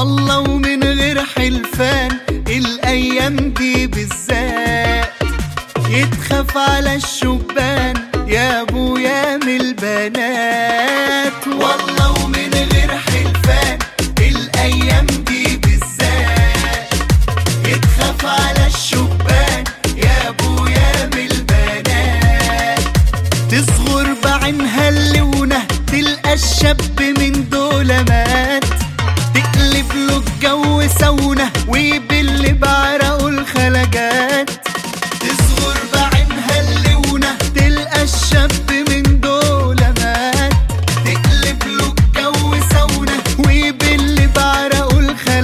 والله ومن غير حلفان الايام دي بالذات يتخاف على الشبان يا ابويا من البنات والله ومن غير حلفان الايام دي بالذات يتخاف على الشبان يا ابويا من البنات تصغر بعينها اللونة تلقى الشاب من دول مات تقلب له الجو سونة ويبل بعرقه الخلجات تصغر بعينها اللونة تلقى الشاب من دول مات تقلب له الجو سونة ويبل بعرقه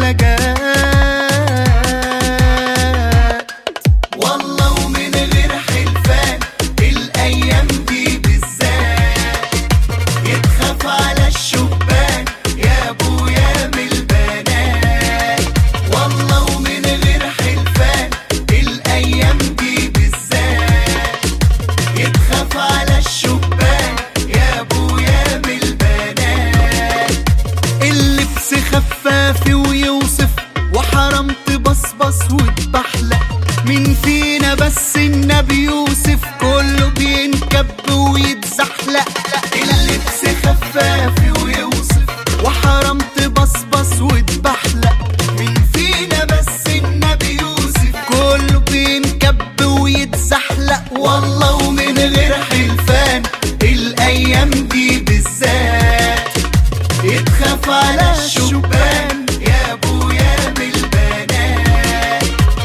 الخلجات والله ومن غير حلفان الايام دي بالذات يتخاف على الشبان يا ابويا من البنات والله ومن غير حلفان الايام دي بالذات يتخاف على الشبان يا ابويا من البنات اللبس خفاف ويوصف وحرام تبصبص وتبحلق مين فينا بس النبي يوسف كله بينكب ويتزحلق اللبس خفاف ويوصف وحرام تبصبص وتبحلق مين فينا بس النبي يوسف كله بينكب ويتزحلق والله ومن غير حلفان الايام دي بالذات يتخاف على الشبان يا ابويا من البنات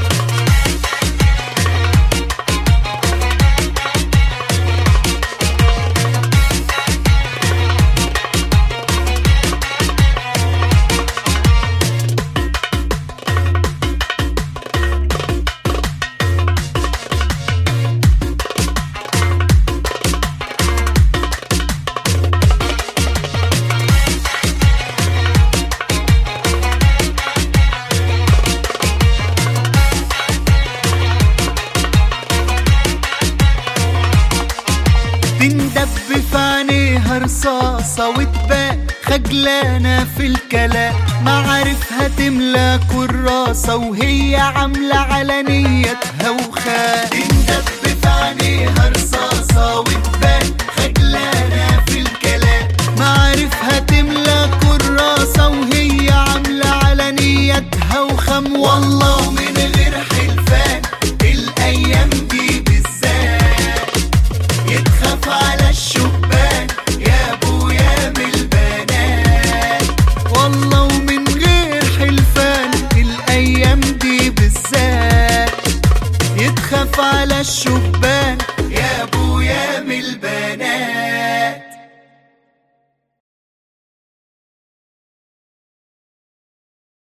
تندب في عينيها رصاصة وتبان خجلانة في الكلام معارفها تملى كراسة وهي عاملة على نيتها وخان تندب في عينيها رصاصة وتبان خجلانة في الكلام معارفها تملى كراسة وهي عاملة على نيتها وخم والله من